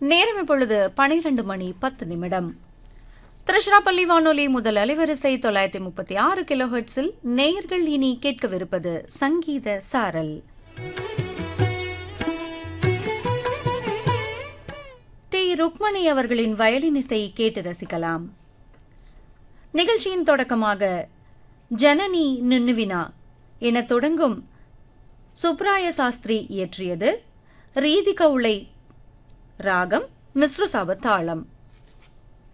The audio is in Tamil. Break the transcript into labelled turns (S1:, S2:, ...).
S1: நேரம் இப்பொழுது பனிரெண்டு மணி பத்து நிமிடம் திருச்சிராப்பள்ளி வானொலி முதல் அலைவரிசை தொள்ளாயிரத்தி முப்பத்தி ஆறு கிலோஹெட்ஸில் நேயர்கள் இனி கேட்கவிருப்பது சங்கீத சாரல் டி ருக்மணி அவர்களின் வயலின் இசை கேட்டு ரசிக்கலாம் நிகழ்ச்சியின் தொடக்கமாக ஜனனி நின்னுவினா என தொடங்கும் சுப்ராய சாஸ்திரி இயற்றியது ரீதி கவுளை ராகம் மிஸ்ருசாவ தாளம்